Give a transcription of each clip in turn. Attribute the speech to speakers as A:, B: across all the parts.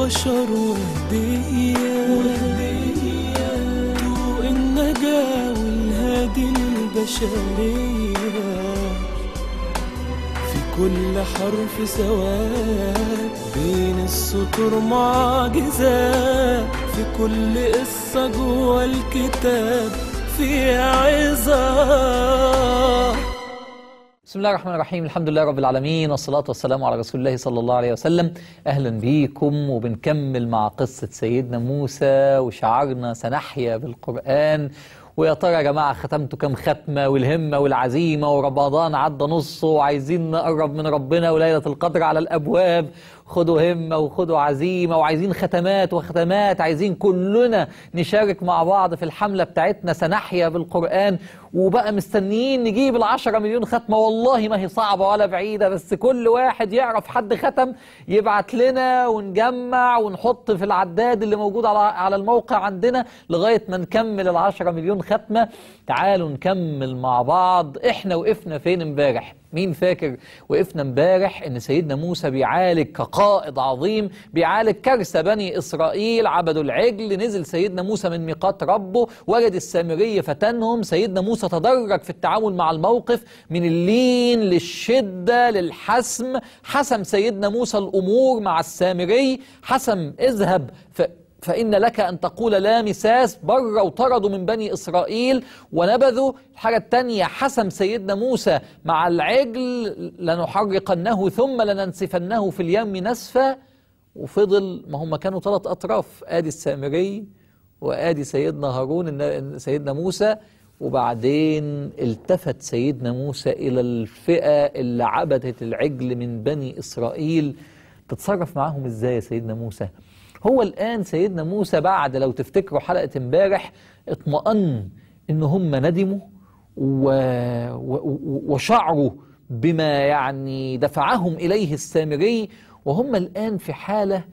A: للبشر وهدية طوق النجاة والهادي للبشرية في كل حرف سواد بين السطور معجزة في كل قصة جوا الكتاب فيها عظة
B: بسم الله الرحمن الرحيم الحمد لله رب العالمين والصلاة والسلام على رسول الله صلى الله عليه وسلم أهلا بيكم وبنكمل مع قصة سيدنا موسى وشعارنا سنحيا بالقرآن ويا ترى يا جماعة ختمتوا كام ختمة والهمة والعزيمة ورمضان عدى نصه وعايزين نقرب من ربنا وليلة القدر على الأبواب خدوا همة وخدوا عزيمة وعايزين ختمات وختمات عايزين كلنا نشارك مع بعض في الحملة بتاعتنا سنحيا بالقرآن وبقى مستنيين نجيب العشرة مليون ختمة والله ما هي صعبة ولا بعيدة بس كل واحد يعرف حد ختم يبعت لنا ونجمع ونحط في العداد اللي موجود على على الموقع عندنا لغاية ما نكمل العشرة مليون ختمة تعالوا نكمل مع بعض احنا وقفنا فين امبارح مين فاكر وقفنا امبارح ان سيدنا موسى بيعالج كقائد عظيم بيعالج كارثه بني اسرائيل عبدوا العجل نزل سيدنا موسى من ميقات ربه وجد السامري فتنهم سيدنا موسى تدرج في التعامل مع الموقف من اللين للشده للحسم حسم سيدنا موسى الامور مع السامري حسم اذهب ف فإن لك أن تقول لا مساس بر وطردوا من بني إسرائيل ونبذوا الحاجة التانية حسم سيدنا موسى مع العجل لنحرقنه ثم لننسفنه في اليم نسفا وفضل ما هم كانوا ثلاث أطراف آدي السامري وآدي سيدنا هارون سيدنا موسى وبعدين التفت سيدنا موسى إلى الفئة اللي عبدت العجل من بني إسرائيل تتصرف معاهم إزاي يا سيدنا موسى هو الآن سيدنا موسى بعد لو تفتكروا حلقة امبارح اطمأن إن هم ندموا و... و... وشعروا بما يعني دفعهم إليه السامري وهم الآن في حالة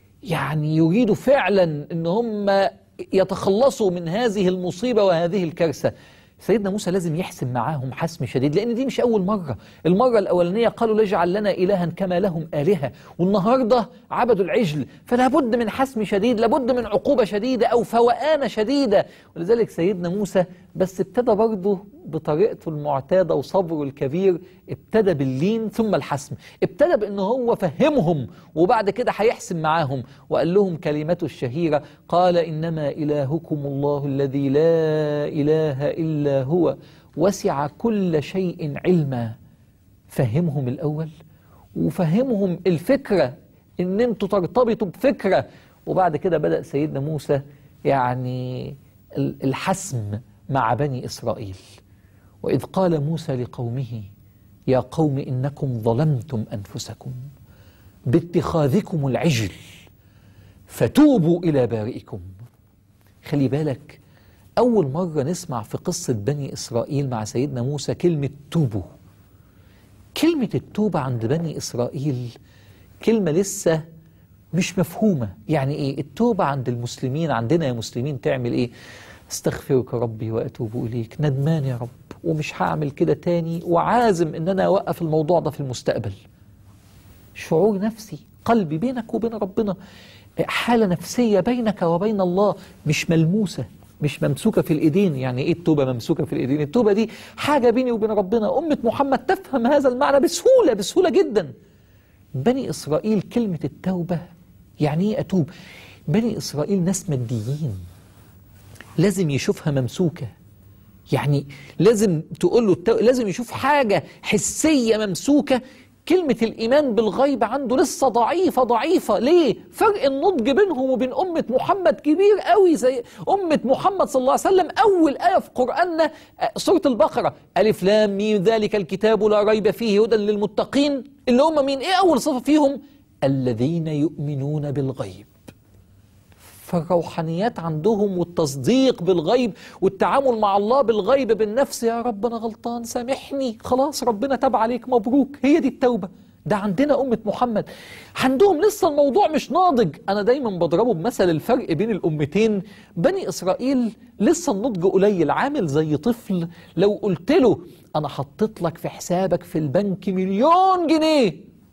B: يعني يريدوا فعلا إن هم يتخلصوا من هذه المصيبة وهذه الكارثة سيدنا موسى لازم يحسم معاهم حسم شديد لأن دي مش أول مرة المرة الأولانية قالوا لاجعل لنا إلها كما لهم آلهة والنهاردة عبدوا العجل فلا بد من حسم شديد لابد من عقوبة شديدة أو فوقانة شديدة ولذلك سيدنا موسى بس ابتدى برضه بطريقته المعتادة وصبره الكبير ابتدى باللين ثم الحسم ابتدى بأنه هو فهمهم وبعد كده هيحسم معاهم وقال لهم كلمته الشهيرة قال إنما إلهكم الله الذي لا إله إلا هو وسع كل شيء علما فهمهم الأول وفهمهم الفكرة إن أنتوا ترتبطوا بفكرة وبعد كده بدأ سيدنا موسى يعني الحسم مع بني إسرائيل وإذ قال موسى لقومه يا قوم إنكم ظلمتم أنفسكم باتخاذكم العجل فتوبوا إلى بارئكم خلي بالك أول مرة نسمع في قصة بني إسرائيل مع سيدنا موسى كلمة توبوا كلمة التوبة عند بني إسرائيل كلمة لسه مش مفهومة يعني إيه التوبة عند المسلمين عندنا يا مسلمين تعمل إيه استغفرك ربي وأتوب إليك ندمان يا رب ومش هعمل كده تاني وعازم إن أنا أوقف الموضوع ده في المستقبل شعور نفسي قلبي بينك وبين ربنا حالة نفسية بينك وبين الله مش ملموسة مش ممسوكة في الإيدين يعني إيه التوبة ممسوكة في الإيدين التوبة دي حاجة بيني وبين ربنا أمة محمد تفهم هذا المعنى بسهولة بسهولة جدا بني إسرائيل كلمة التوبة يعني إيه أتوب بني إسرائيل ناس ماديين لازم يشوفها ممسوكة يعني لازم تقول له التو... لازم يشوف حاجة حسية ممسوكة كلمة الإيمان بالغيب عنده لسه ضعيفة ضعيفة ليه؟ فرق النضج بينهم وبين أمة محمد كبير قوي زي أمة محمد صلى الله عليه وسلم أول آية في قرآننا سورة البقرة ألف لام ميم ذلك الكتاب لا ريب فيه هدى للمتقين اللي هم مين؟ إيه أول صفة فيهم؟ الذين يؤمنون بالغيب فالروحانيات عندهم والتصديق بالغيب والتعامل مع الله بالغيب بالنفس يا رب أنا غلطان سامحني خلاص ربنا تاب عليك مبروك هي دي التوبة ده عندنا أمة محمد عندهم لسه الموضوع مش ناضج أنا دايما بضربه بمثل الفرق بين الأمتين بني إسرائيل لسه النضج قليل عامل زي طفل لو قلت له أنا حطيت لك في حسابك في البنك مليون جنيه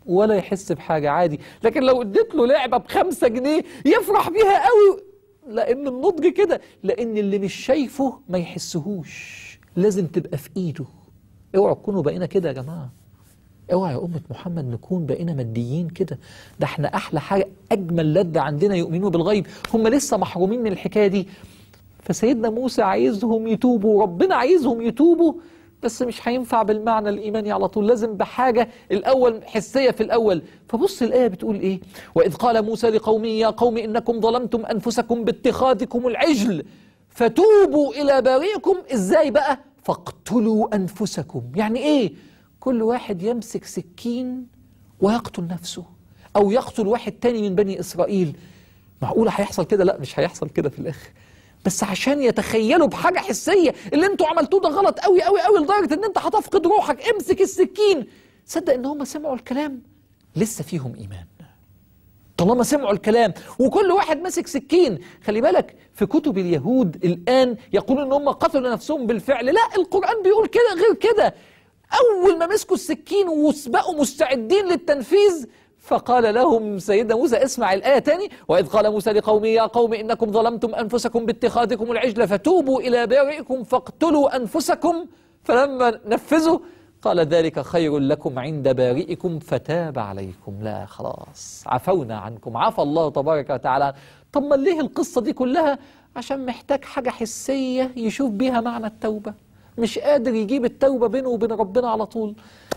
B: ولا يحس بحاجة عادي لكن لو اديت له لعبة بخمسة جنيه يفرح بيها قوي لأن النضج كده لأن اللي مش شايفه ما يحسهوش لازم تبقى في إيده اوعوا تكونوا بقينا كده يا جماعة اوعى يا أمة محمد نكون بقينا ماديين كده ده احنا أحلى حاجة أجمل لذة عندنا يؤمنون بالغيب هم لسه محرومين من الحكاية دي فسيدنا موسى عايزهم يتوبوا ربنا عايزهم يتوبوا بس مش هينفع بالمعنى الإيماني على طول لازم بحاجة الأول حسية في الأول فبص الآية بتقول إيه وإذ قال موسى لقومه يا قوم إنكم ظلمتم أنفسكم باتخاذكم العجل فتوبوا إلى بارئكم إزاي بقى فاقتلوا أنفسكم يعني إيه كل واحد يمسك سكين ويقتل نفسه أو يقتل واحد تاني من بني إسرائيل معقولة هيحصل كده لا مش هيحصل كده في الآخر بس عشان يتخيلوا بحاجة حسية اللي انتوا عملتوه ده غلط قوي قوي قوي لدرجة ان انت هتفقد روحك امسك السكين صدق ان هم سمعوا الكلام لسه فيهم ايمان طالما سمعوا الكلام وكل واحد ماسك سكين خلي بالك في كتب اليهود الآن يقولون ان هم قتلوا نفسهم بالفعل لا القرآن بيقول كده غير كده أول ما مسكوا السكين وسبقوا مستعدين للتنفيذ فقال لهم سيدنا موسى اسمع الآية تاني وإذ قال موسى لقومه يا قوم إنكم ظلمتم أنفسكم باتخاذكم العجل فتوبوا إلى بارئكم فاقتلوا أنفسكم فلما نفذوا قال ذلك خير لكم عند بارئكم فتاب عليكم لا خلاص عفونا عنكم عفى الله تبارك وتعالى طب ما ليه القصة دي كلها عشان محتاج حاجة حسية يشوف بيها معنى التوبة مش قادر يجيب التوبة بينه وبين ربنا على طول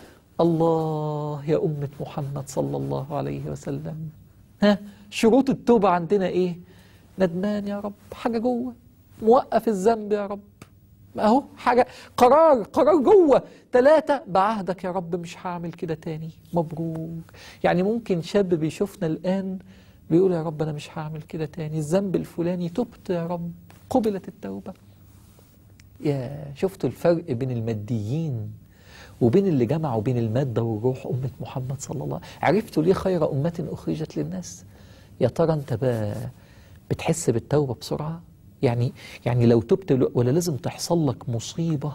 B: الله يا أمة محمد صلى الله عليه وسلم ها شروط التوبة عندنا إيه ندمان يا رب حاجة جوه موقف الذنب يا رب اهو حاجة قرار قرار جوه ثلاثة بعهدك يا رب مش هعمل كده تاني مبروك يعني ممكن شاب بيشوفنا الآن بيقول يا رب أنا مش هعمل كده تاني الذنب الفلاني تبت يا رب قبلت التوبة يا شفتوا الفرق بين الماديين وبين اللي جمعوا بين المادة والروح أمة محمد صلى الله عليه عرفتوا ليه خير أمة أخرجت للناس يا ترى أنت بقى بتحس بالتوبة بسرعة يعني يعني لو تبت ولا لازم تحصل لك مصيبة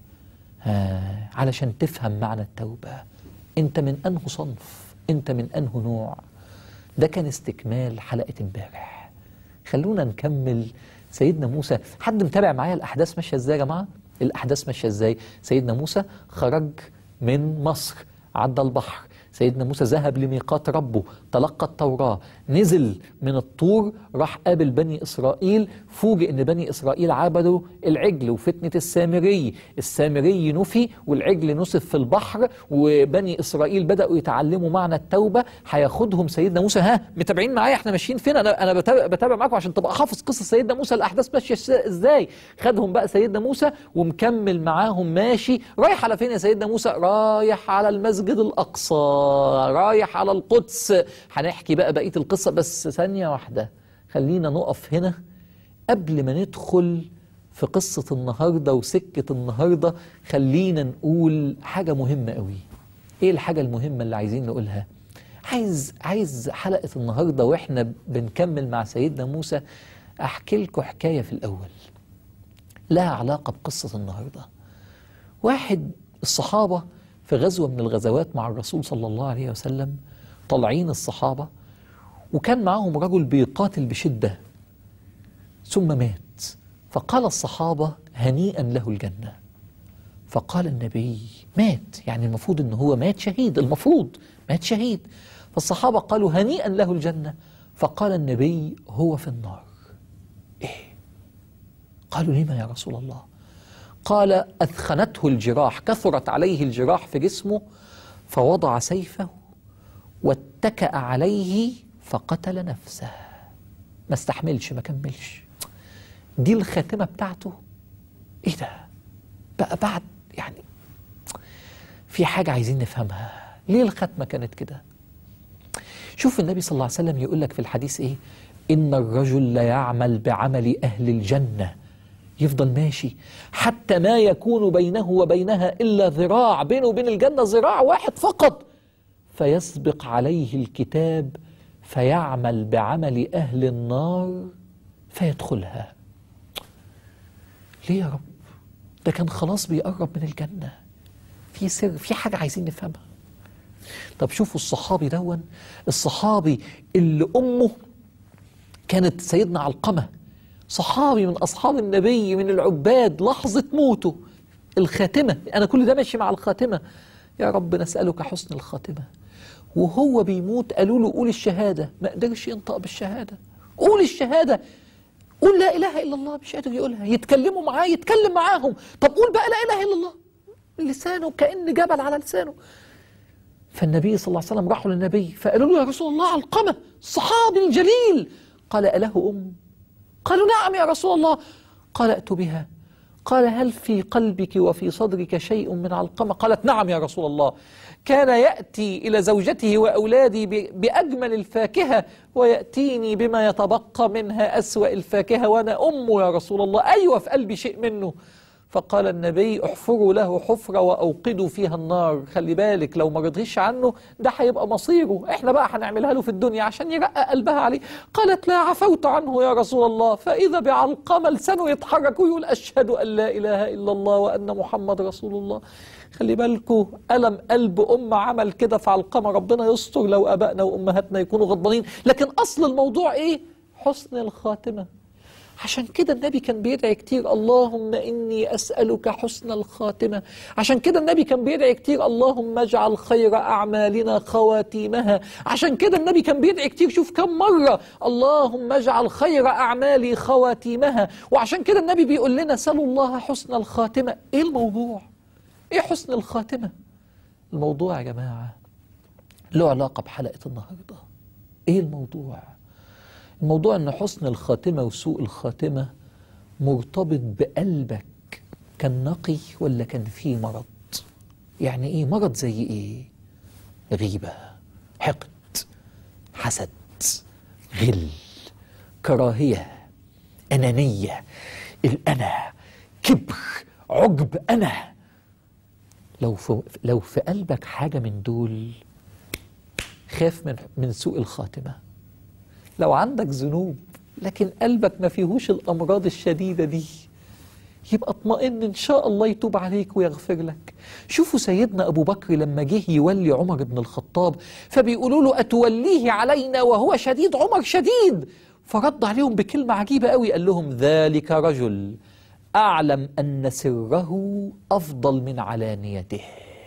B: ها علشان تفهم معنى التوبة أنت من أنه صنف أنت من أنه نوع ده كان استكمال حلقة امبارح خلونا نكمل سيدنا موسى حد متابع معايا الأحداث ماشية إزاي يا جماعة الأحداث ماشية إزاي سيدنا موسى خرج من مصر عدى البحر سيدنا موسى ذهب لميقات ربه تلقى التوراة نزل من الطور راح قابل بني إسرائيل فوجئ أن بني إسرائيل عبدوا العجل وفتنة السامري السامري نفي والعجل نسف في البحر وبني إسرائيل بدأوا يتعلموا معنى التوبة هياخدهم سيدنا موسى ها متابعين معايا احنا ماشيين فين أنا أنا بتابع, بتابع معاكم عشان تبقى حافظ قصة سيدنا موسى الأحداث ماشية إزاي خدهم بقى سيدنا موسى ومكمل معاهم ماشي رايح على فين يا سيدنا موسى رايح على المسجد الأقصى رايح على القدس هنحكي بقى بقية القصة بس ثانية واحدة خلينا نقف هنا قبل ما ندخل في قصة النهاردة وسكة النهاردة خلينا نقول حاجة مهمة قوي ايه الحاجة المهمة اللي عايزين نقولها عايز عايز حلقة النهاردة واحنا بنكمل مع سيدنا موسى احكي لكم حكاية في الاول لها علاقة بقصة النهاردة واحد الصحابة في غزوة من الغزوات مع الرسول صلى الله عليه وسلم طالعين الصحابة وكان معهم رجل بيقاتل بشدة ثم مات فقال الصحابة هنيئا له الجنة فقال النبي مات يعني المفروض ان هو مات شهيد المفروض مات شهيد فالصحابة قالوا هنيئا له الجنة فقال النبي هو في النار ايه قالوا لما يا رسول الله قال أثخنته الجراح كثرت عليه الجراح في جسمه فوضع سيفه واتكأ عليه فقتل نفسه ما استحملش ما كملش دي الخاتمة بتاعته ايه ده بقى بعد يعني في حاجة عايزين نفهمها ليه الختمة كانت كده شوف النبي صلى الله عليه وسلم يقول لك في الحديث ايه إن الرجل ليعمل بعمل أهل الجنة يفضل ماشي حتى ما يكون بينه وبينها إلا ذراع بينه وبين الجنة ذراع واحد فقط فيسبق عليه الكتاب فيعمل بعمل أهل النار فيدخلها ليه يا رب ده كان خلاص بيقرب من الجنة في سر في حاجة عايزين نفهمها طب شوفوا الصحابي دون الصحابي اللي أمه كانت سيدنا علقمة صحابي من أصحاب النبي من العباد لحظة موته الخاتمة أنا كل ده ماشي مع الخاتمة يا رب نسألك حسن الخاتمة وهو بيموت قالوا له قول الشهادة ما قدرش ينطق بالشهادة قول الشهادة قول لا إله إلا الله مش قادر يقولها يتكلموا معاه يتكلم معاهم طب قول بقى لا إله إلا الله لسانه كأن جبل على لسانه فالنبي صلى الله عليه وسلم راحوا للنبي فقالوا له يا رسول الله علقمة الصحابي الجليل قال أله أم قالوا نعم يا رسول الله قال ائت بها قال هل في قلبك وفي صدرك شيء من علقمة قالت نعم يا رسول الله كان يأتي إلى زوجته وأولادي ب- بأجمل الفاكهة ويأتيني بما يتبقى منها أسوأ الفاكهة وأنا أمه يا رسول الله أيوة في قلبي شيء منه فقال النبي احفروا له حفرة وأوقدوا فيها النار خلي بالك لو ما رضيش عنه ده هيبقى مصيره احنا بقى هنعملها له في الدنيا عشان يرقق قلبها عليه قالت لا عفوت عنه يا رسول الله فإذا بعلقمة لسانه يتحرك ويقول أشهد أن لا إله إلا الله وأن محمد رسول الله خلي بالكوا ألم قلب أم عمل كده في علقمة ربنا يستر لو أبائنا وأمهاتنا يكونوا غضبانين لكن أصل الموضوع إيه حسن الخاتمة عشان كده النبي كان بيدعي كتير اللهم إني أسألك حسن الخاتمة عشان كده النبي كان بيدعي كتير اللهم اجعل خير أعمالنا خواتيمها عشان كده النبي كان بيدعي كتير شوف كم مرة اللهم اجعل خير أعمالي خواتيمها وعشان كده النبي بيقول لنا سلوا الله حسن الخاتمة إيه الموضوع؟ إيه حسن الخاتمة؟ الموضوع يا جماعة له علاقة بحلقة النهاردة إيه الموضوع؟ الموضوع ان حسن الخاتمه وسوء الخاتمه مرتبط بقلبك كان نقي ولا كان فيه مرض يعني ايه مرض زي ايه غيبه حقد حسد غل كراهيه انانيه الانا كبر عجب انا لو في لو في قلبك حاجه من دول خاف من من سوء الخاتمه لو عندك ذنوب لكن قلبك ما فيهوش الأمراض الشديدة دي يبقى اطمئن إن شاء الله يتوب عليك ويغفر لك شوفوا سيدنا أبو بكر لما جه يولي عمر بن الخطاب فبيقولوا له أتوليه علينا وهو شديد عمر شديد فرد عليهم بكلمة عجيبة قوي قال لهم ذلك رجل أعلم أن سره أفضل من علانيته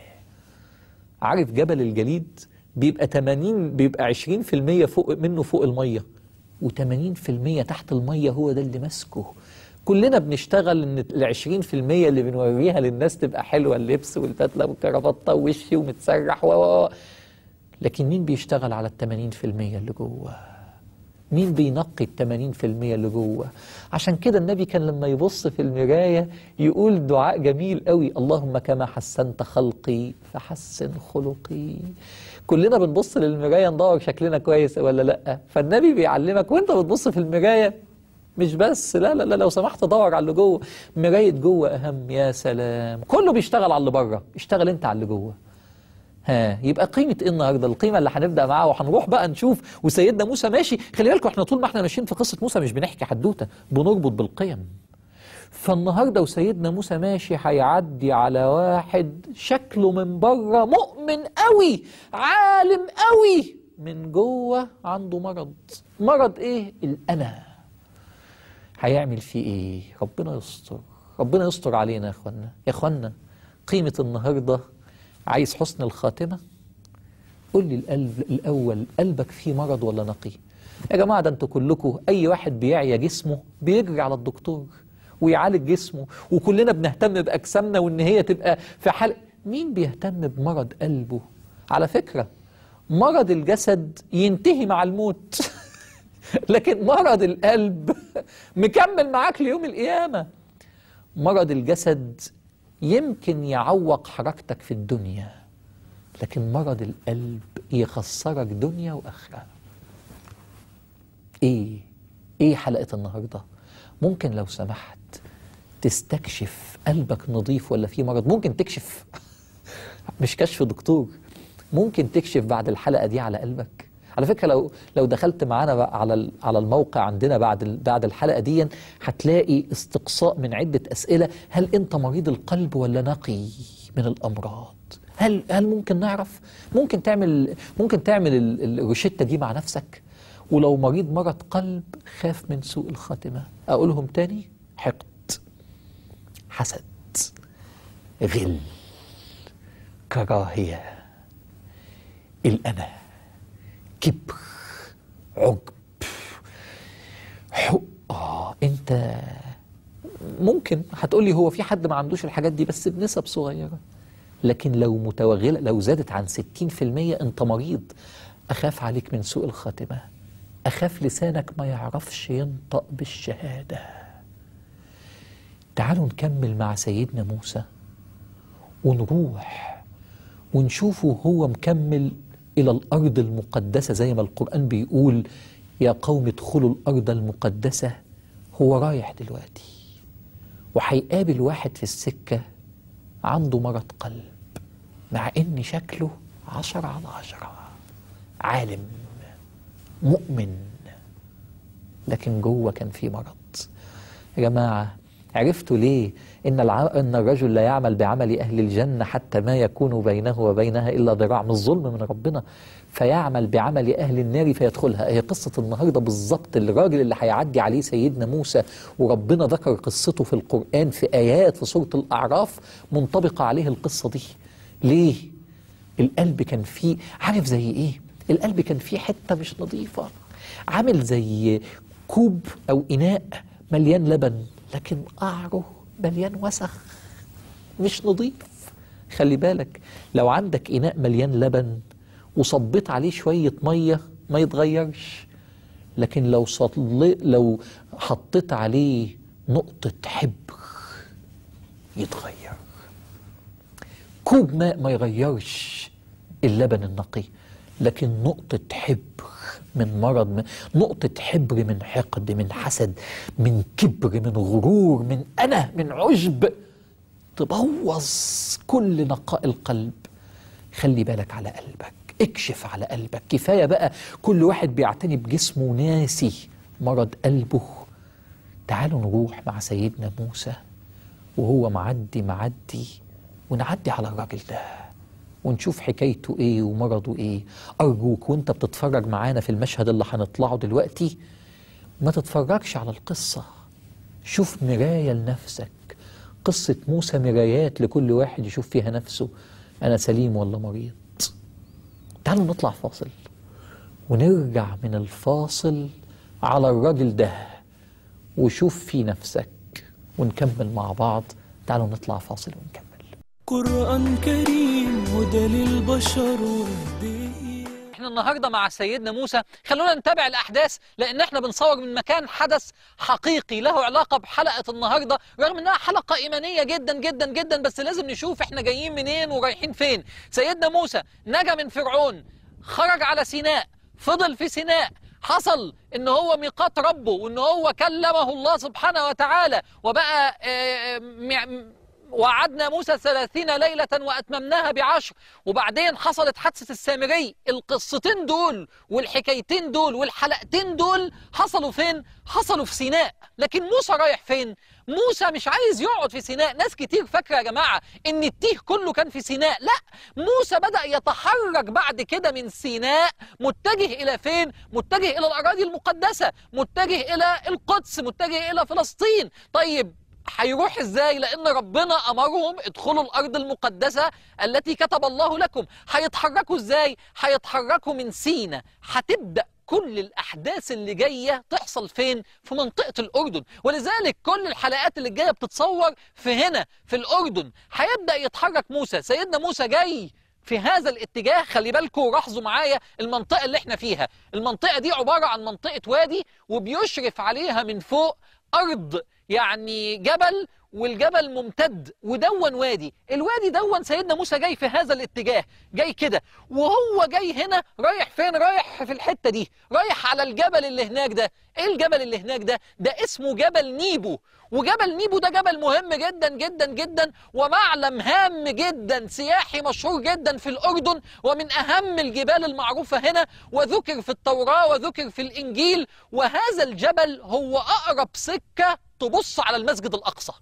B: عارف جبل الجليد بيبقى 80 بيبقى 20% فوق منه فوق الميه و80% تحت الميه هو ده اللي ماسكه كلنا بنشتغل ان ال 20% اللي بنوريها للناس تبقى حلوه اللبس والبدله والكرافته ووشي ومتسرح و و- و. لكن مين بيشتغل على ال 80% اللي جوه؟ مين بينقي ال 80% اللي جوه عشان كده النبي كان لما يبص في المراية يقول دعاء جميل قوي اللهم كما حسنت خلقي فحسن خلقي كلنا بنبص للمراية ندور شكلنا كويس ولا لا فالنبي بيعلمك وانت بتبص في المراية مش بس لا لا لا لو سمحت دور على اللي جوه مراية جوه أهم يا سلام كله بيشتغل على اللي بره اشتغل انت على اللي جوه ها يبقى قيمة ايه النهارده؟ القيمة اللي هنبدأ معاها وهنروح بقى نشوف وسيدنا موسى ماشي، خلي بالكم احنا طول ما احنا ماشيين في قصة موسى مش بنحكي حدوتة، بنربط بالقيم. فالنهارده وسيدنا موسى ماشي هيعدي على واحد شكله من بره مؤمن قوي، عالم قوي، من جوه عنده مرض. مرض ايه؟ الأنا. هيعمل فيه ايه؟ ربنا يستر. ربنا يستر علينا يا اخوانا، يا اخوانا قيمة النهارده عايز حسن الخاتمة قول لي القلب الأول قلبك فيه مرض ولا نقي يا جماعة ده انتوا كلكم أي واحد بيعيا جسمه بيجري على الدكتور ويعالج جسمه وكلنا بنهتم بأجسامنا وإن هي تبقى في حال مين بيهتم بمرض قلبه على فكرة مرض الجسد ينتهي مع الموت لكن مرض القلب مكمل معاك ليوم القيامة مرض الجسد يمكن يعوق حركتك في الدنيا لكن مرض القلب يخسرك دنيا واخره ايه ايه حلقه النهارده ممكن لو سمحت تستكشف قلبك نظيف ولا فيه مرض ممكن تكشف مش كشف دكتور ممكن تكشف بعد الحلقه دي على قلبك على فكره لو لو دخلت معانا بقى على ال- على الموقع عندنا بعد ال- بعد الحلقه دي هتلاقي استقصاء من عده اسئله هل انت مريض القلب ولا نقي من الامراض هل هل ممكن نعرف ممكن تعمل ممكن تعمل ال- ال- الروشته دي مع نفسك ولو مريض مرض قلب خاف من سوء الخاتمه اقولهم تاني حقد حسد غل كراهيه الانا كبر عجب حق اه انت ممكن هتقولي هو في حد ما عندوش الحاجات دي بس بنسب صغيرة لكن لو متوغلة لو زادت عن 60% انت مريض أخاف عليك من سوء الخاتمة أخاف لسانك ما يعرفش ينطق بالشهادة تعالوا نكمل مع سيدنا موسى ونروح ونشوفه هو مكمل إلى الأرض المقدسة زي ما القرآن بيقول يا قوم ادخلوا الأرض المقدسة هو رايح دلوقتي وهيقابل واحد في السكة عنده مرض قلب مع إن شكله عشرة على عشرة عالم مؤمن لكن جوه كان في مرض يا جماعة عرفتوا ليه إن, الع... إن الرجل لا يعمل بعمل أهل الجنة حتى ما يكون بينه وبينها إلا ذراع من الظلم من ربنا فيعمل بعمل أهل النار فيدخلها هي قصة النهاردة بالظبط الراجل اللي هيعدي عليه سيدنا موسى وربنا ذكر قصته في القرآن في آيات في سورة الأعراف منطبقة عليه القصة دي ليه؟ القلب كان فيه عارف زي إيه؟ القلب كان فيه حتة مش نظيفة عامل زي كوب أو إناء مليان لبن لكن قعره مليان وسخ مش نظيف خلي بالك لو عندك إناء مليان لبن وصبيت عليه شوية مية ما يتغيرش لكن لو صل... لو حطيت عليه نقطة حبر يتغير كوب ماء ما يغيرش اللبن النقي لكن نقطة حبر من مرض من نقطة حبر من حقد من حسد من كبر من غرور من أنا من عجب تبوظ كل نقاء القلب خلي بالك على قلبك اكشف على قلبك كفاية بقى كل واحد بيعتني بجسمه ناسي مرض قلبه تعالوا نروح مع سيدنا موسى وهو معدي معدي ونعدي على الراجل ده ونشوف حكايته ايه ومرضه ايه ارجوك وانت بتتفرج معانا في المشهد اللي هنطلعه دلوقتي ما تتفرجش على القصة شوف مراية لنفسك قصة موسى مرايات لكل واحد يشوف فيها نفسه أنا سليم ولا مريض تعالوا نطلع فاصل ونرجع من الفاصل على الراجل ده وشوف في نفسك ونكمل مع بعض تعالوا نطلع فاصل ونكمل
A: قرآن كريم هدى للبشر والدين
B: احنا النهارده مع سيدنا موسى خلونا نتابع الاحداث لان احنا بنصور من مكان حدث حقيقي له علاقه بحلقه النهارده رغم انها حلقه ايمانيه جدا جدا جدا بس لازم نشوف احنا جايين منين ورايحين فين سيدنا موسى نجا من فرعون خرج على سيناء فضل في سيناء حصل ان هو ميقات ربه وان هو كلمه الله سبحانه وتعالى وبقى آه، مع- وعدنا موسى ثلاثين ليلة وأتممناها بعشر وبعدين حصلت حادثة السامري القصتين دول والحكايتين دول والحلقتين دول حصلوا فين؟ حصلوا في سيناء لكن موسى رايح فين؟ موسى مش عايز يقعد في سيناء ناس كتير فاكرة يا جماعة ان التيه كله كان في سيناء لا موسى بدأ يتحرك بعد كده من سيناء متجه إلى فين؟ متجه إلى الأراضي المقدسة متجه إلى القدس متجه إلى فلسطين طيب هيروح ازاي لان ربنا امرهم ادخلوا الارض المقدسه التي كتب الله لكم هيتحركوا ازاي هيتحركوا من سينا هتبدا كل الاحداث اللي جايه تحصل فين في منطقه الاردن ولذلك كل الحلقات اللي جايه بتتصور في هنا في الاردن هيبدا يتحرك موسى سيدنا موسى جاي في هذا الاتجاه خلي بالكم لاحظوا معايا المنطقه اللي احنا فيها المنطقه دي عباره عن منطقه وادي وبيشرف عليها من فوق ارض يعني جبل والجبل ممتد ودون وادي الوادي دون سيدنا موسى جاي في هذا الاتجاه جاي كده وهو جاي هنا رايح فين رايح في الحتة دي رايح على الجبل اللي هناك ده ايه الجبل اللي هناك ده ده اسمه جبل نيبو وجبل نيبو ده جبل مهم جدا جدا جدا ومعلم هام جدا سياحي مشهور جدا في الأردن ومن أهم الجبال المعروفة هنا وذكر في التوراة وذكر في الإنجيل وهذا الجبل هو أقرب سكة تبص على المسجد الأقصى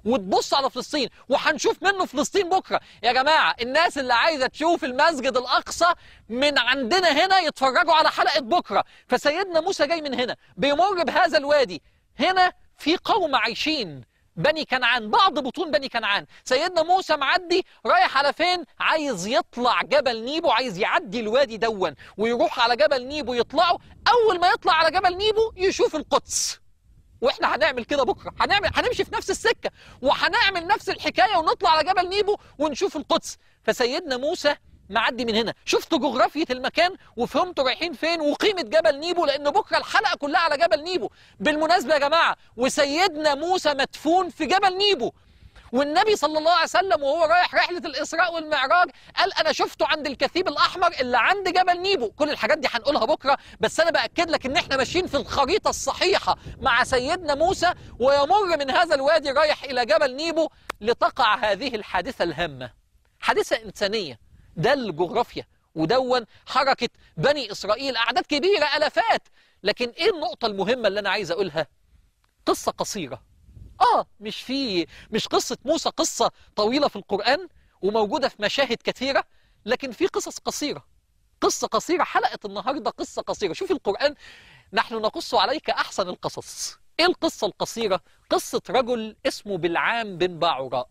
B: وتبص على فلسطين وهنشوف منه فلسطين بكره يا جماعه الناس اللي عايزه تشوف المسجد الاقصى من عندنا هنا يتفرجوا على حلقه بكره فسيدنا موسى جاي من هنا بيمر بهذا الوادي هنا في قوم عايشين بني كنعان بعض بطون بني كنعان سيدنا موسى معدي رايح على فين عايز يطلع جبل نيبو عايز يعدي الوادي دون ويروح على جبل نيبو يطلعوا اول ما يطلع على جبل نيبو يشوف القدس واحنا هنعمل كده بكره هنعمل هنمشي في نفس السكه وهنعمل نفس الحكايه ونطلع على جبل نيبو ونشوف القدس فسيدنا موسى معدي من هنا شفتوا جغرافية المكان وفهمتوا رايحين فين وقيمة جبل نيبو لأن بكرة الحلقة كلها على جبل نيبو بالمناسبة يا جماعة وسيدنا موسى مدفون في جبل نيبو والنبي صلى الله عليه وسلم وهو رايح رحلة الإسراء والمعراج قال أنا شفته عند الكثيب الأحمر اللي عند جبل نيبو كل الحاجات دي هنقولها بكرة بس أنا بأكد لك إن إحنا ماشيين في الخريطة الصحيحة مع سيدنا موسى ويمر من هذا الوادي رايح إلى جبل نيبو لتقع هذه الحادثة الهامة حادثة إنسانية ده الجغرافيا ودون حركة بني إسرائيل أعداد كبيرة ألفات لكن إيه النقطة المهمة اللي أنا عايز أقولها قصة قصيرة آه مش في مش قصة موسى قصة طويلة في القرآن وموجودة في مشاهد كثيرة لكن في قصص قصيرة قصة قصيرة حلقة النهاردة قصة قصيرة شوف القرآن نحن نقص عليك أحسن القصص إيه القصة القصيرة قصة رجل اسمه بلعام بن باعوراء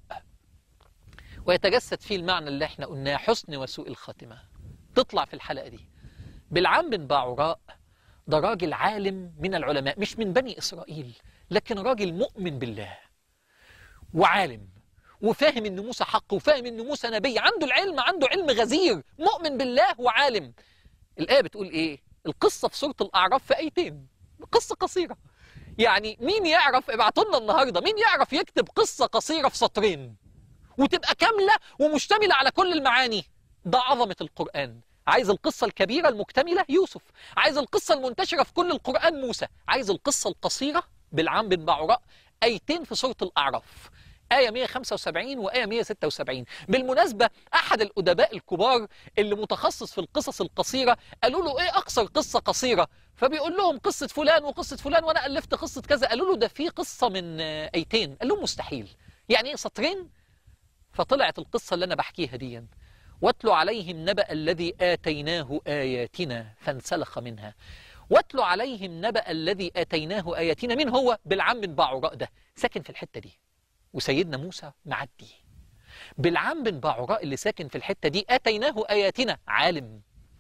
B: ويتجسد فيه المعنى اللي احنا قلناه حسن وسوء الخاتمة تطلع في الحلقة دي بلعام بن باعوراء ده راجل عالم من العلماء مش من بني إسرائيل لكن راجل مؤمن بالله وعالم وفاهم ان موسى حق وفاهم ان موسى نبي عنده العلم عنده علم غزير مؤمن بالله وعالم الآية بتقول ايه القصة في سورة الأعراف في آيتين قصة قصيرة يعني مين يعرف ابعتوا لنا النهارده مين يعرف يكتب قصة قصيرة في سطرين وتبقى كاملة ومشتملة على كل المعاني ده عظمة القرآن عايز القصة الكبيرة المكتملة يوسف عايز القصة المنتشرة في كل القرآن موسى عايز القصة القصيرة بالعام بن باعوراء آيتين في سورة الأعراف آية 175 وآية 176 بالمناسبة أحد الأدباء الكبار اللي متخصص في القصص القصيرة قالوا له إيه أقصر قصة قصيرة فبيقول لهم قصة فلان وقصة فلان وأنا ألفت قصة كذا قالوا له ده في قصة من آه، آيتين قال لهم مستحيل يعني إيه سطرين فطلعت القصة اللي أنا بحكيها دي واتل عليهم نبأ الذي آتيناه آياتنا فانسلخ منها واتل عليهم نبأ الذي آتيناه آياتنا مين هو بالعام بن باعوراء ده ساكن في الحتة دي وسيدنا موسى معدي بالعام بن باعوراء اللي ساكن في الحتة دي آتيناه آياتنا عالم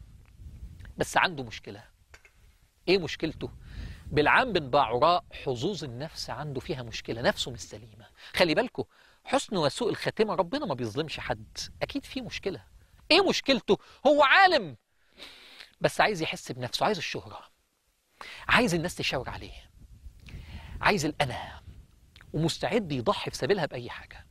B: بس عنده مشكلة ايه مشكلته بالعام بن باعوراء حظوظ النفس عنده فيها مشكلة نفسه مش سليمة خلي بالكم حسن وسوء الخاتمة ربنا ما بيظلمش حد أكيد في مشكلة إيه مشكلته؟ هو عالم بس عايز يحس بنفسه عايز الشهرة عايز الناس تشاور عليه عايز الأنا ومستعد يضحي في سبيلها بأي حاجة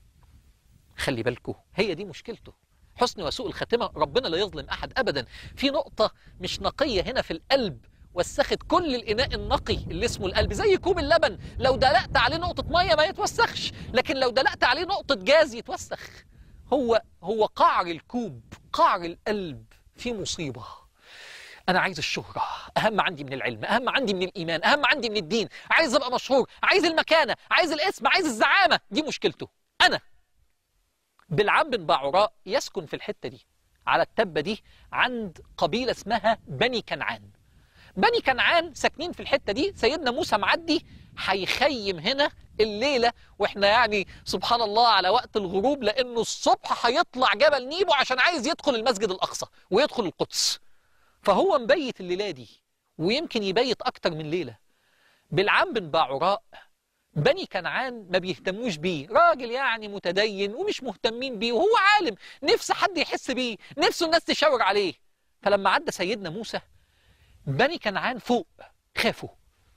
B: خلي بالكم هي دي مشكلته حسن وسوء الخاتمة ربنا لا يظلم أحد أبدا في نقطة مش نقية هنا في القلب وسخت كل الإناء النقي اللي اسمه القلب زي كوب اللبن لو دلقت عليه نقطة مية ما يتوسخش لكن لو دلقت عليه نقطة جاز يتوسخ هو هو قعر الكوب قعر القلب في مصيبة أنا عايز الشهرة أهم عندي من العلم أهم عندي من الإيمان أهم عندي من الدين عايز أبقى مشهور عايز المكانة عايز الاسم عايز الزعامة دي مشكلته أنا بالعام بن باعوراء يسكن في الحتة دي على التبة دي عند قبيلة اسمها بني كنعان بني كنعان ساكنين في الحتة دي سيدنا موسى معدي هيخيم هنا الليلة واحنا يعني سبحان الله على وقت الغروب لانه الصبح هيطلع جبل نيبو عشان عايز يدخل المسجد الاقصى ويدخل القدس فهو مبيت الليلة دي ويمكن يبيت اكتر من ليلة بالعام بن باعوراء بني كنعان ما بيهتموش بيه راجل يعني متدين ومش مهتمين بيه وهو عالم نفس حد يحس بيه نفسه الناس تشاور عليه فلما عدى سيدنا موسى بني كنعان فوق خافوا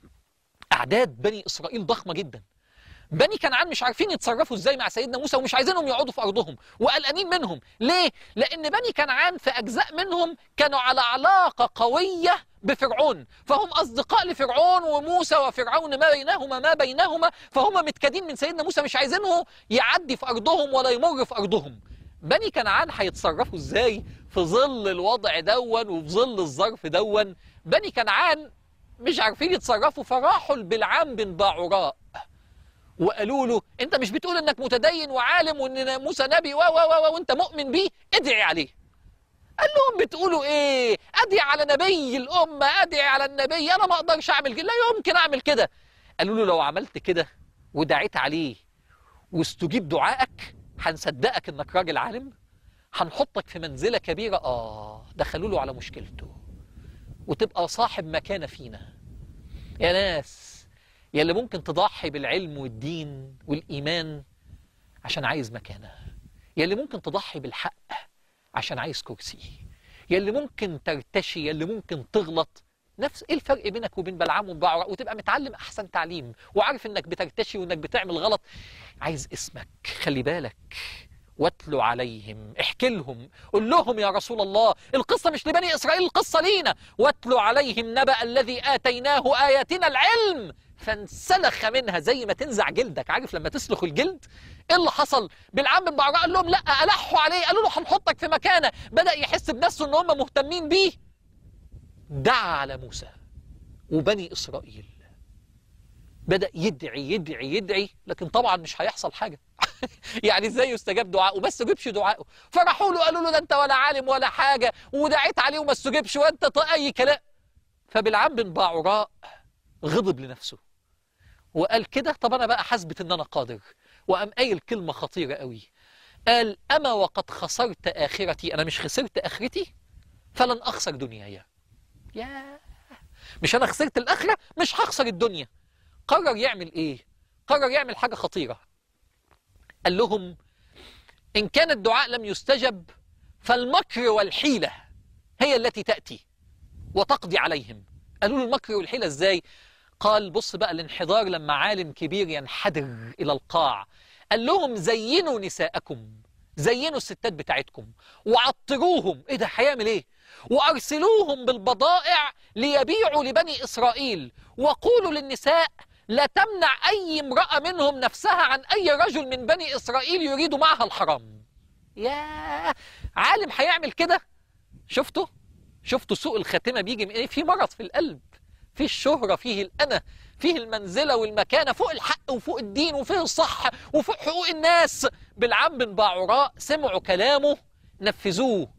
B: أعداد بني إسرائيل ضخمة جدا بني كنعان مش عارفين يتصرفوا ازاي مع سيدنا موسى ومش عايزينهم يقعدوا في ارضهم وقلقانين منهم ليه لان بني كنعان في اجزاء منهم كانوا على علاقه قويه بفرعون فهم اصدقاء لفرعون وموسى وفرعون ما بينهما ما بينهما فهم متكادين من سيدنا موسى مش عايزينه يعدي في ارضهم ولا يمر في ارضهم بني كنعان هيتصرفوا ازاي في ظل الوضع دون وفي ظل الظرف دون بني كنعان مش عارفين يتصرفوا فراحوا لبلعام بن باعوراء وقالوا له انت مش بتقول انك متدين وعالم وان موسى نبي و و و وانت مؤمن بيه ادعي عليه قال لهم بتقولوا ايه ادعي على نبي الامه ادعي على النبي انا ما اقدرش اعمل كده لا يمكن اعمل كده قالوا له لو عملت كده ودعيت عليه واستجيب دعائك هنصدقك انك راجل عالم هنحطك في منزله كبيره اه دخلوا له على مشكلته وتبقى صاحب مكانه فينا يا ناس يا اللي ممكن تضحي بالعلم والدين والايمان عشان عايز مكانه يا اللي ممكن تضحي بالحق عشان عايز كرسي يا اللي ممكن ترتشي يا اللي ممكن تغلط نفس ايه الفرق بينك وبين بلعام وبعرة وتبقى متعلم احسن تعليم وعارف انك بترتشي وانك بتعمل غلط عايز اسمك خلي بالك واتلو عليهم احكي لهم قول لهم يا رسول الله القصة مش لبني إسرائيل القصة لينا واتلو عليهم نبأ الذي آتيناه آياتنا العلم فانسلخ منها زي ما تنزع جلدك عارف لما تسلخ الجلد ايه اللي حصل بالعم بن بعراء قال لهم لا ألحوا عليه قالوا له هنحطك في مكانه بدأ يحس بنفسه ان هم مهتمين بيه دعا على موسى وبني إسرائيل بدأ يدعي يدعي يدعي لكن طبعا مش هيحصل حاجة يعني ازاي يستجاب دعائه ما استجبش دعائه فراحوا له قالوا له ده انت ولا عالم ولا حاجة ودعيت عليه وما استجبش وانت ط- اي كلام فبالعم بن باعوراء غضب لنفسه وقال كده طب انا بقى حسبت ان انا قادر وقام قايل كلمة خطيرة قوي قال اما وقد خسرت اخرتي انا مش خسرت اخرتي فلن اخسر دنياي يا مش انا خسرت الاخره مش هخسر الدنيا قرر يعمل ايه قرر يعمل حاجه خطيره قال لهم ان كان الدعاء لم يستجب فالمكر والحيله هي التي تاتي وتقضي عليهم قالوا له المكر والحيله ازاي قال بص بقى الانحدار لما عالم كبير ينحدر الى القاع قال لهم زينوا نساءكم زينوا الستات بتاعتكم وعطروهم ايه ده هيعمل ايه وارسلوهم بالبضائع ليبيعوا لبني اسرائيل وقولوا للنساء لا تمنع اي امراه منهم نفسها عن اي رجل من بني اسرائيل يريد معها الحرام يا عالم هيعمل كده شفتوا شفتوا سوء الخاتمه بيجي من ايه في مرض في القلب فيه الشهرة فيه الأنا فيه المنزلة والمكانة فوق الحق وفوق الدين وفيه الصح وفوق حقوق الناس بالعم بن باعوراء سمعوا كلامه نفذوه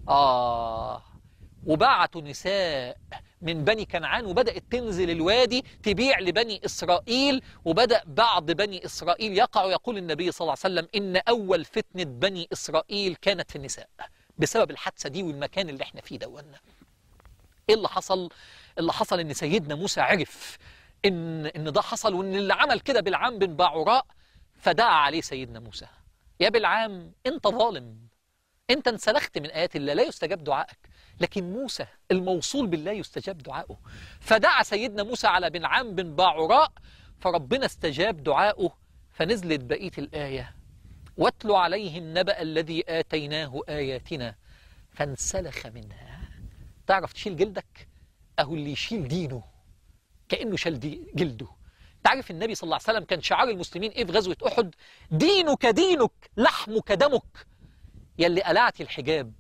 B: آه وبعتوا نساء من بني كنعان وبدأت تنزل الوادي تبيع لبني إسرائيل وبدأ بعض بني إسرائيل يقع يقول النبي صلى الله عليه وسلم إن أول فتنة بني إسرائيل كانت في النساء بسبب الحادثة دي والمكان اللي احنا فيه دولنا ايه اللي حصل اللي حصل ان سيدنا موسى عرف ان ان ده حصل وان اللي عمل كده بالعام بن باعوراء فدعا عليه سيدنا موسى يا بالعام انت ظالم انت انسلخت من ايات الله لا يستجاب دعائك لكن موسى الموصول بالله يستجاب دعائه فدعا سيدنا موسى على بنعام بن باعوراء فربنا استجاب دعائه فنزلت بقيه الايه واتل عليهم نبأ الذي آتيناه آياتنا فانسلخ منها تعرف تشيل جلدك اهو اللي يشيل دينه كانه شال دي جلده تعرف النبي صلى الله عليه وسلم كان شعار المسلمين ايه في غزوه احد دينك دينك لحمك دمك يا اللي قلعت الحجاب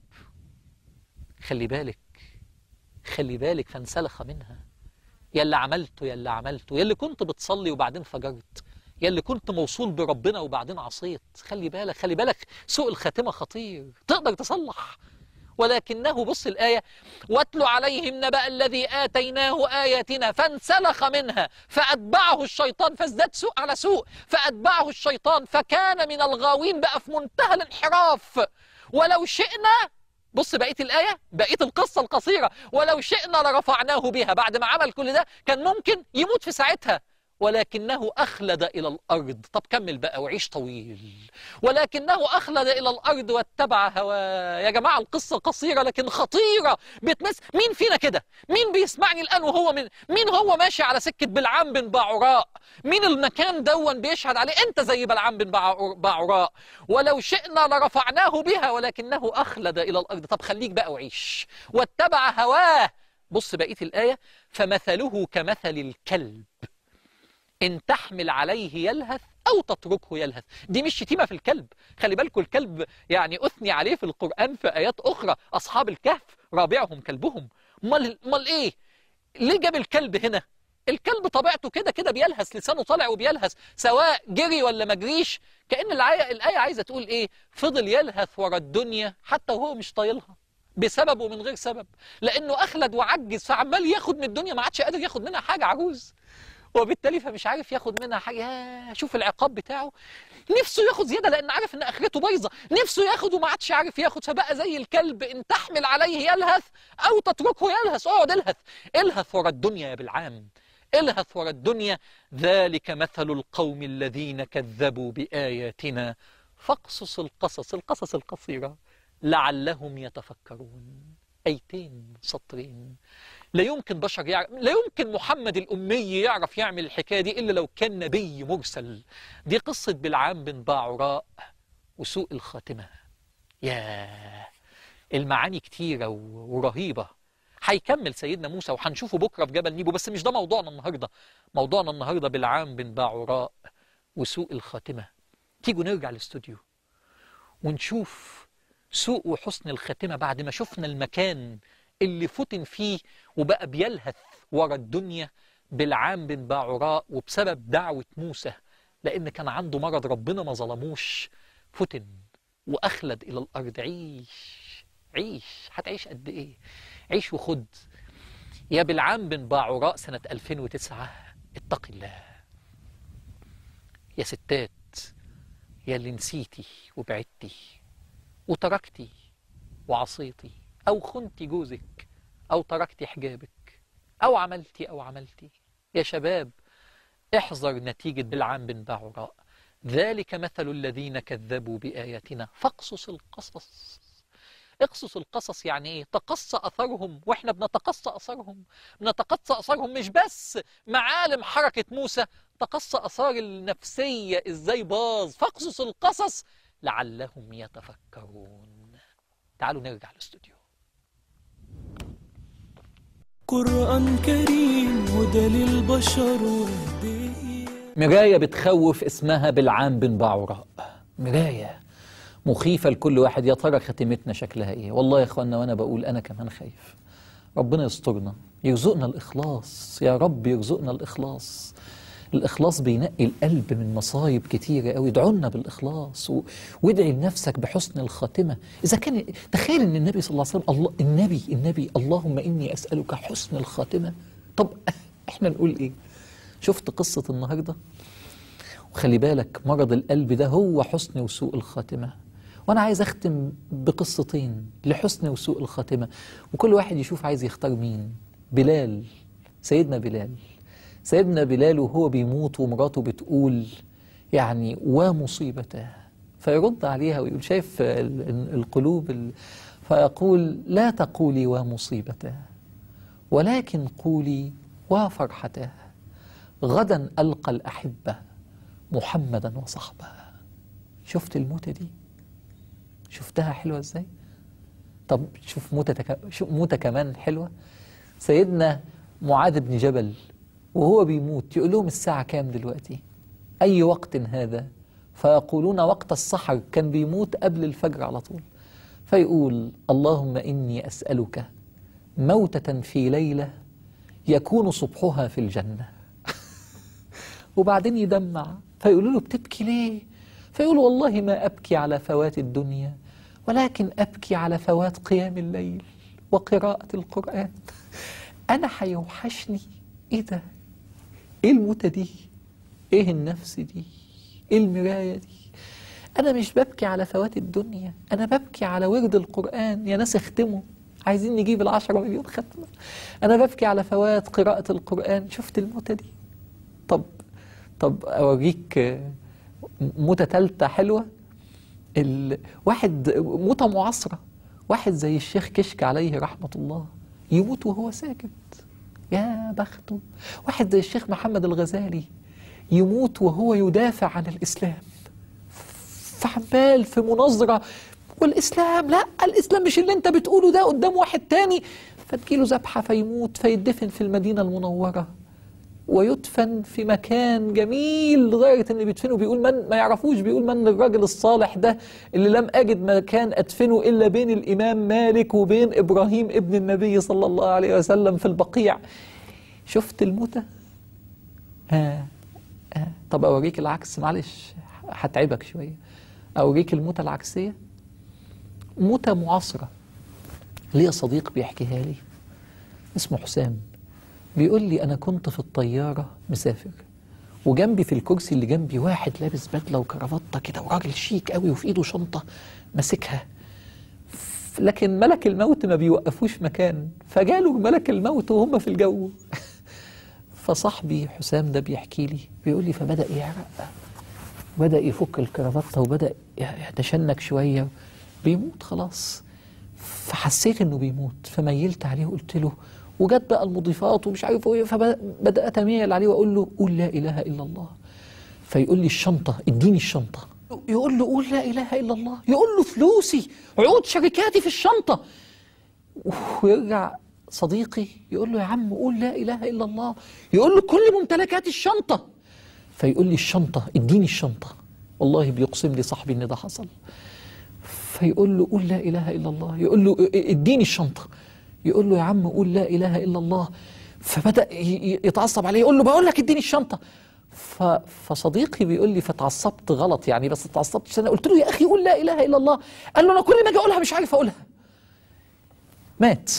B: خلي بالك خلي بالك فانسلخ منها يا اللي عملته يا اللي عملته يا اللي كنت بتصلي وبعدين فجرت يا اللي كنت موصول بربنا وبعدين عصيت خلي بالك خلي بالك سوء الخاتمه خطير تقدر تصلح ولكنه بص الآية واتل عليهم نبأ الذي آتيناه آياتنا فانسلخ منها فأتبعه الشيطان فازداد سوء على سوء فأتبعه الشيطان فكان من الغاوين بقى في منتهى الانحراف ولو شئنا بص بقية الآية بقية القصة القصيرة ولو شئنا لرفعناه بها بعد ما عمل كل ده كان ممكن يموت في ساعتها ولكنه أخلد إلى الأرض طب كمل بقى وعيش طويل ولكنه أخلد إلى الأرض واتبع هواه يا جماعة القصة قصيرة لكن خطيرة بتمس مين فينا كده مين بيسمعني الآن وهو من مين هو ماشي على سكة بلعام بن باعوراء مين المكان دون بيشهد عليه أنت زي بلعام بن باعو- باعوراء ولو شئنا لرفعناه بها ولكنه أخلد إلى الأرض طب خليك بقى وعيش واتبع هواه بص بقية الآية فمثله كمثل الكلب إن تحمل عليه يلهث أو تتركه يلهث دي مش شتيمة في الكلب خلي بالكم الكلب يعني أثني عليه في القرآن في آيات أخرى أصحاب الكهف رابعهم كلبهم مال, مال إيه ليه جاب الكلب هنا الكلب طبيعته كده كده بيلهث لسانه طالع وبيلهث سواء جري ولا ما جريش كأن الآية, الآية عايزة تقول إيه فضل يلهث ورا الدنيا حتى وهو مش طايلها بسبب ومن غير سبب لأنه أخلد وعجز فعمال ياخد من الدنيا ما عادش قادر ياخد منها حاجة عجوز وبالتالي فمش عارف ياخد منها حاجة يا شوف العقاب بتاعه نفسه ياخد زيادة لأن عارف إن آخرته بايظة نفسه ياخد وما عادش عارف ياخد فبقى زي الكلب إن تحمل عليه يلهث أو تتركه يلهث اقعد الهث الهث ورا الدنيا يا بالعام الهث ورا الدنيا ذلك مثل القوم الذين كذبوا بآياتنا فاقصص القصص القصص القصيرة لعلهم يتفكرون أيتين سطرين لا يمكن بشر يعرف لا يمكن محمد الأمي يعرف يعمل الحكاية دي إلا لو كان نبي مرسل دي قصة بلعام بن باعوراء وسوء الخاتمة ياه المعاني كتيرة و- ورهيبة هيكمل سيدنا موسى وهنشوفه بكرة في جبل نيبو بس مش ده موضوعنا النهاردة موضوعنا النهاردة بلعام بن باعوراء وسوء الخاتمة تيجوا نرجع الاستوديو ونشوف سوء وحسن الخاتمة بعد ما شفنا المكان اللي فتن فيه وبقى بيلهث ورا الدنيا بالعام بن باعوراء وبسبب دعوة موسى لأن كان عنده مرض ربنا ما ظلموش فتن وأخلد إلى الأرض عيش عيش هتعيش قد إيه عيش وخد يا بالعام بن باعوراء سنة 2009 اتق الله يا ستات يا اللي نسيتي وبعدتي وتركتي وعصيتي أو خنتي جوزك أو تركتي حجابك أو عملتي أو عملتي يا شباب احذر نتيجة بالعام بن باعوراء ذلك مثل الذين كذبوا بآياتنا فاقصص القصص اقصص القصص يعني ايه تقص اثرهم واحنا بنتقص اثرهم بنتقص اثرهم مش بس معالم حركة موسى تقص اثار النفسية ازاي باظ فاقصص القصص لعلهم يتفكرون تعالوا نرجع الاستوديو
A: قرآن كريم هدى للبشر وهدية
B: مراية بتخوف اسمها بالعام بن باعوراء مراية مخيفة لكل واحد يا ترى ختمتنا شكلها ايه والله يا اخوانا وانا بقول انا كمان خايف ربنا يسترنا يرزقنا الإخلاص يا رب يرزقنا الإخلاص الإخلاص بينقي القلب من مصايب كتيرة قوي ادعوا لنا بالإخلاص و... وادعي لنفسك بحسن الخاتمة إذا كان تخيل إن النبي صلى الله عليه وسلم الله النبي النبي اللهم إني أسألك حسن الخاتمة طب إحنا نقول إيه شفت قصة النهاردة وخلي بالك مرض القلب ده هو حسن وسوء الخاتمة وأنا عايز أختم بقصتين لحسن وسوء الخاتمة وكل واحد يشوف عايز يختار مين بلال سيدنا بلال سيدنا بلال وهو بيموت ومراته بتقول يعني ومصيبته فيرد عليها ويقول شايف ال- ال- القلوب ال- فيقول لا تقولي ومصيبته ولكن قولي وفرحته غدا ألقى الأحبة محمدا وصحبه شفت الموتة دي شفتها حلوة ازاي طب شوف موتة تك... شوف موتة كمان حلوة سيدنا معاذ بن جبل وهو بيموت يقول لهم الساعة كام دلوقتي أي وقت هذا فيقولون وقت السحر كان بيموت قبل الفجر على طول فيقول اللهم إني أسألك موتة في ليلة يكون صبحها في الجنة وبعدين يدمع فيقولوا له بتبكي ليه فيقول والله ما أبكي على فوات الدنيا ولكن أبكي على فوات قيام الليل وقراءة القرآن أنا هيوحشني إيه ده إيه الموتة دي إيه النفس دي إيه المراية دي أنا مش ببكي على فوات الدنيا أنا ببكي على ورد القرآن يا ناس اختموا عايزين نجيب العشرة مليون ختمة أنا ببكي على فوات قراءة القرآن شفت الموتة دي طب طب أوريك آه، موتة تالتة حلوة ال... واحد موتة معاصرة واحد زي الشيخ كشك عليه رحمة الله يموت وهو ساكت يا بخته واحد زي الشيخ محمد الغزالي يموت وهو يدافع عن الإسلام فعمال في مناظرة والإسلام لا الإسلام مش اللي أنت بتقوله ده قدام واحد تاني فتجيله ذبحة فيموت فيدفن في المدينة المنورة ويدفن في مكان جميل لغاية ان بيدفنوا بيقول من ما يعرفوش بيقول من الراجل الصالح ده اللي لم أجد مكان أدفنه إلا بين الإمام مالك وبين إبراهيم ابن النبي صلى الله عليه وسلم في البقيع شفت الموتة آه آه طب أوريك العكس معلش هتعبك شوية أوريك الموتة العكسية موتة معاصرة ليا صديق بيحكيها لي اسمه حسام بيقول لي أنا كنت في الطيارة مسافر وجنبي في الكرسي اللي جنبي واحد لابس بدلة وكرافتة كده وراجل شيك قوي وفي إيده شنطة ماسكها ف- لكن ملك الموت ما بيوقفوش مكان فجاله ملك الموت وهم في الجو فصاحبي حسام ده بيحكي لي بيقول لي فبدأ يعرق بدأ يفك الكرافتة وبدأ يتشنك شوية بيموت خلاص فحسيت انه بيموت فميلت عليه وقلت له وجت بقى المضيفات ومش عارف ايه فبدات اميل عليه واقول له قول لا اله الا الله فيقول لي الشنطه اديني الشنطه يقول له قول لا اله الا الله يقول له فلوسي عقود شركاتي في الشنطه ويرجع صديقي يقول له يا عم قول لا اله الا الله يقول له كل ممتلكات الشنطه فيقول لي الشنطه اديني الشنطه والله بيقسم لي صاحبي ان ده حصل فيقول له قول لا اله الا الله يقول له اديني الشنطه يقول له يا عم قول لا اله الا الله فبدا ي- ي- يتعصب عليه يقول له بقول لك اديني الشنطه ف... فصديقي بيقول لي فتعصبت غلط يعني بس اتعصبت انا قلت له يا اخي قول لا اله الا الله قال له انا كل ما اجي اقولها مش عارف اقولها مات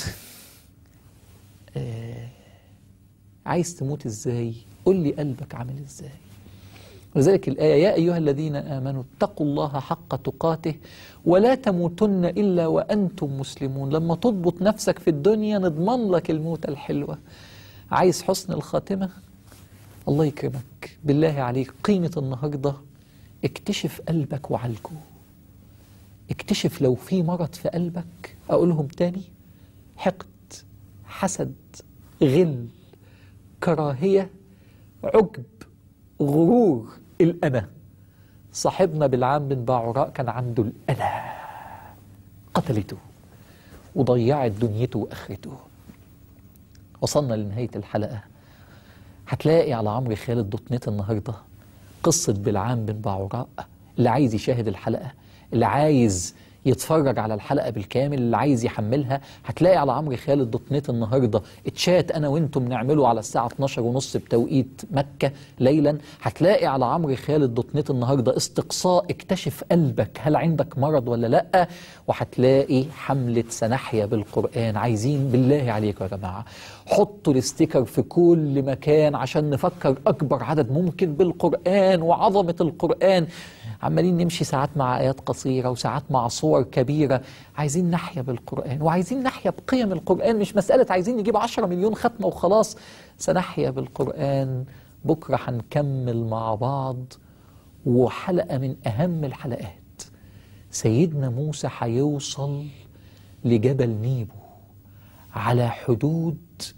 B: آه... عايز تموت ازاي قول لي قلبك عامل ازاي ولذلك الآية يا أيها الذين آمنوا اتقوا الله حق تقاته ولا تموتن إلا وأنتم مسلمون لما تضبط نفسك في الدنيا نضمن لك الموت الحلوة عايز حسن الخاتمة الله يكرمك بالله عليك قيمة النهاردة اكتشف قلبك وعالجه اكتشف لو في مرض في قلبك أقولهم تاني حقد حسد غل كراهية عجب غرور الأنا صاحبنا بالعام بن باعوراء كان عنده الأنا قتلته وضيعت دنيته وآخرته وصلنا لنهاية الحلقة هتلاقي على عمرو خالد دوت نت النهاردة قصة بالعام بن باعوراء اللي عايز يشاهد الحلقة اللي عايز يتفرج على الحلقة بالكامل اللي عايز يحملها هتلاقي على عمرو خالد دوت نت النهاردة اتشات أنا وانتم نعمله على الساعة 12 ونص بتوقيت مكة ليلا هتلاقي على عمرو خالد دوت نت النهاردة استقصاء اكتشف قلبك هل عندك مرض ولا لأ وهتلاقي حملة سنحيا بالقرآن عايزين بالله عليكم يا جماعة حطوا الاستيكر في كل مكان عشان نفكر أكبر عدد ممكن بالقرآن وعظمة القرآن عمالين نمشي ساعات مع آيات قصيرة وساعات مع صور كبيرة عايزين نحيا بالقرآن وعايزين نحيا بقيم القرآن مش مسألة عايزين نجيب عشرة مليون ختمة وخلاص سنحيا بالقرآن بكرة هنكمل مع بعض وحلقة من أهم الحلقات سيدنا موسى هيوصل لجبل نيبو على حدود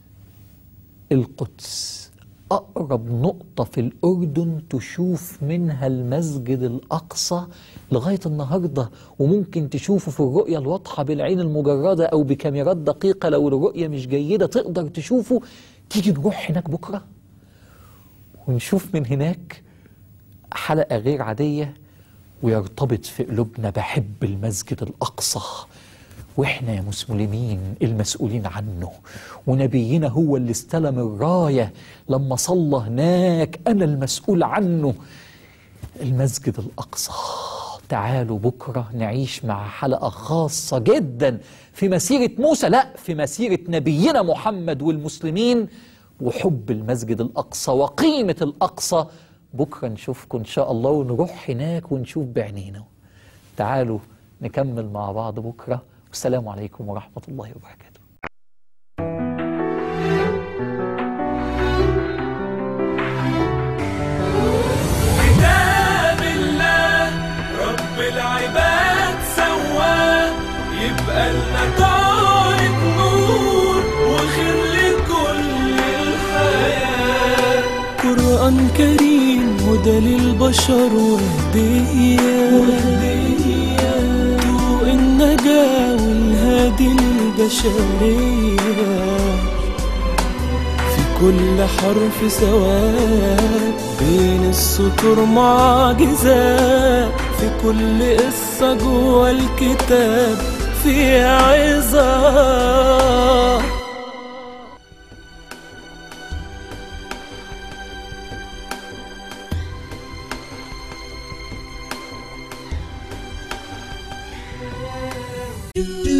B: القدس أقرب نقطة في الأردن تشوف منها المسجد الأقصى لغاية النهاردة وممكن تشوفه في الرؤية الواضحة بالعين المجردة أو بكاميرات دقيقة لو الرؤية مش جيدة تقدر تشوفه تيجي نروح هناك بكرة ونشوف من هناك حلقة غير عادية ويرتبط في قلوبنا بحب المسجد الأقصى واحنا يا مسلمين المسؤولين عنه ونبينا هو اللي استلم الراية لما صلى هناك أنا المسؤول عنه المسجد الأقصى تعالوا بكرة نعيش مع حلقة خاصة جدا في مسيرة موسى لا في مسيرة نبينا محمد والمسلمين وحب المسجد الأقصى وقيمة الأقصى بكرة نشوفكم إن شاء الله ونروح هناك ونشوف بعينينا تعالوا نكمل مع بعض بكرة والسلام عليكم ورحمة الله وبركاته
A: كتاب الله رب العباد سواه يبقى لنا طارق نور وخير لكل الحياة قرآن كريم هدى للبشر وهدية ضوء النجاة والهادي البشرية في كل حرف سواد بين السطور معجزات في كل قصة جوه الكتاب في عظات
C: do